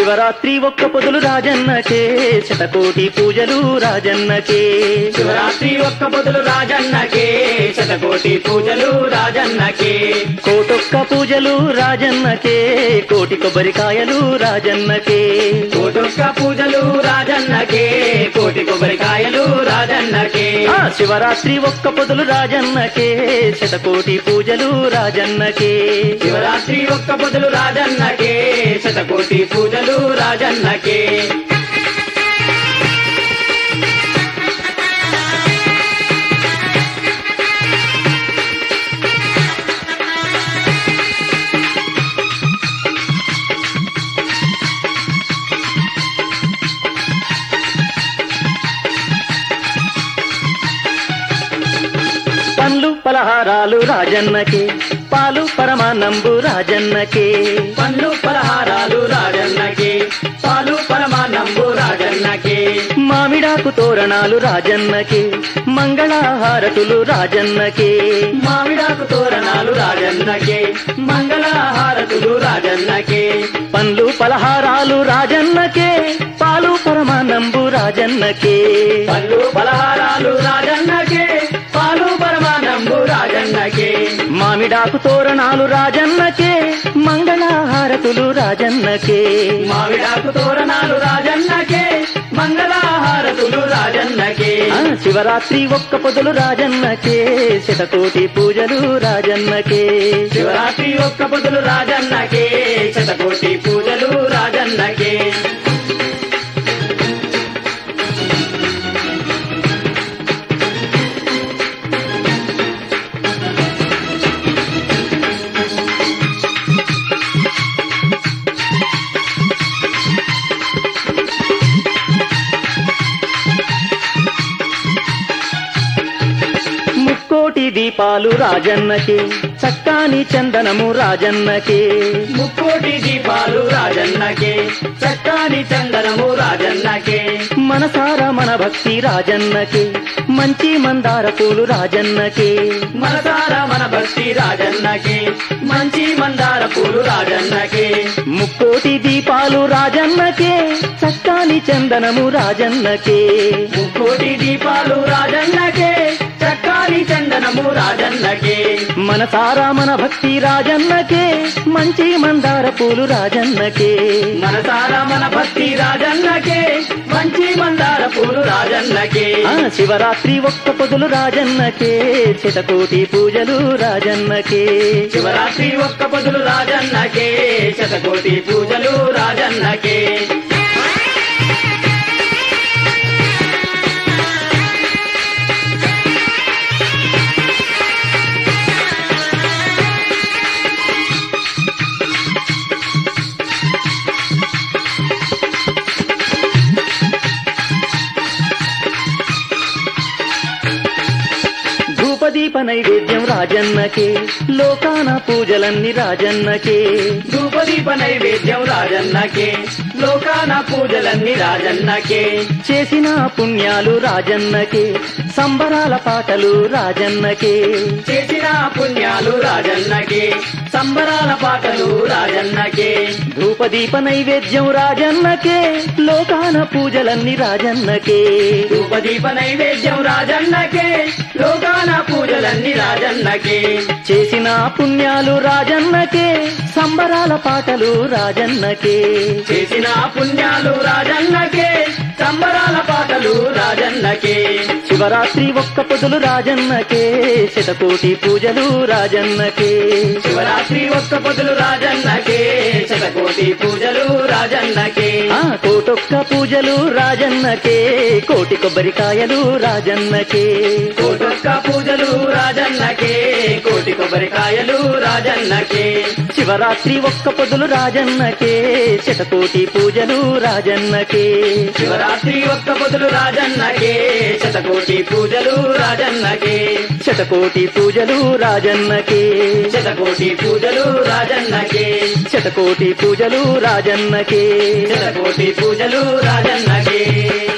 శివరాత్రి ఒక్క పొదులు రాజన్నకే శతకోటి పూజలు రాజన్నకే శివరాత్రి ఒక్క పొదులు రాజన్నకే శతకోటి పూజలు రాజన్నకే కోటొక్క పూజలు రాజన్నకే కోటి కొబ్బరికాయలు రాజన్నకే కోటొక్క పూజలు రాజన్నకే కోటి కొబ్బరికాయలు రాజన్నకే ఆ శివరాత్రి ఒక్క పొదులు రాజన్నకే శతకోటి పూజలు రాజన్నకే శివరాత్రి ఒక్క పొదులు రాజన్నకే శతకోటి పూజలు రాజన్నకే పండ్లు పలహారాలు రాజన్నకే పాలు పరమానంబు రాజన్నకే పండ్లు పలహారాలు రాజన్నకే పాలు పరమానంబు రాజన్నకే మామిడాకు తోరణాలు రాజన్నకే మంగళహారతులు రాజన్నకే మామిడాకు తోరణాలు రాజన్నకే మంగళహారతులు రాజన్నకే పండ్లు పలహారాలు రాజన్నకే పాలు పరమానంబు రాజన్నకే పళ్ళు పలహారాలు రాజన్నకే పాలు పరమానంబు రాజన్నకే మామిడాకు తోరణాలు రాజన్నకే మంగళహారతులు రాజన్నకే మామిడాకు తోరణాలు రాజన్నకే మంగళహారతులు రాజన్నకే ఆ శివరాత్రి ఒక్క పొదులు రాజన్నకే శతకోటి పూజలు రాజన్నకే శివరాత్రి ఒక్క పొదులు రాజన్నకే శతకోటి పూజలు రాజన్నకే ముక్కోటి దీపాలు రాజన్నకే చక్కాని చందనము రాజన్నకే ముక్కోటి దీపాలు రాజన్నకే చక్కాని చందనము రాజన్నకే మనసార మన భక్తి రాజన్నకే మంచి మందార పూలు రాజన్నకే మనసార మన భక్తి రాజన్నకే మంచి మందార పూలు రాజన్నకే ముక్కోటి దీపాలు రాజన్నకే చక్కాని చందనము రాజన్నకే ముక్కోటి దీపాలు రాజన్నకే చక్కాని చందనము రాజన్నకే మనసార మన భక్తి రాజన్నకే మంచి మందార పూలు రాజన్నకే మనసార మన భక్తి రాజన్నకే మంచి మందార పూలు రాజన్నకే ఆ శివరాత్రి ఒక్క పొదులు రాజన్నకే శతకోటి పూజలు రాజన్నకే శివరాత్రి ఒక్క పొదులు రాజన్నకే శతకోటి పూజలు రాజన్నకే ధూపదీప నైవేద్యం రాజన్నకే లోకాన పూజలన్నీ రాజన్నకే ధూపదీప నైవేద్యం రాజన్నకే లోకాన పూజలన్నీ రాజన్నకే చేసిన పుణ్యాలు రాజన్నకే సంబరాల పాటలు రాజన్నకే చేసిన పుణ్యాలు రాజన్నకే సంబరాల పాటలు రాజన్నకే ధూపదీప నైవేద్యం రాజన్నకే లోకాన పూజలన్నీ రాజన్నకే ధూపదీప నైవేద్యం రాజన్నకే లోకాన పూజలన్నీ రాజన్నకే చేసిన పుణ్యాలు రాజన్నకే సంబరాల పాటలు రాజన్నకే చేసిన పుణ్యాలు రాజన్నకే సంబరాల పాటలు రాజన్నకే శివరాత్రి ఒక్క పొదులు రాజన్నకే శతకోటి పూజలు రాజన్నకే శివరాత్రి ఒక్క పొదులు రాజన్నకే శతకోటి పూజలు రాజన్నకే ఆ కోటొక్క పూజలు రాజన్నకే కోటి కొబ్బరికాయలు రాజన్నకే కోటొక్క పూజలు రాజన్నకే కోటి కొబ్బరికాయలు రాజన్నకే శివరాత్రి ఒక్క పొదులు రాజన్నకే శతకోటి పూజలు రాజన్నకే శివరాత్రి ఒక్క పొదులు రాజన్నకే శతకోటి పూజలు రాజన్నకే శతకోటి పూజలు రాజన్నకే శతకోటి పూజలు రాజన్నకే శతకోటి పూజలు రాజన్నకే శతకోటి పూజలు రాజన్నకే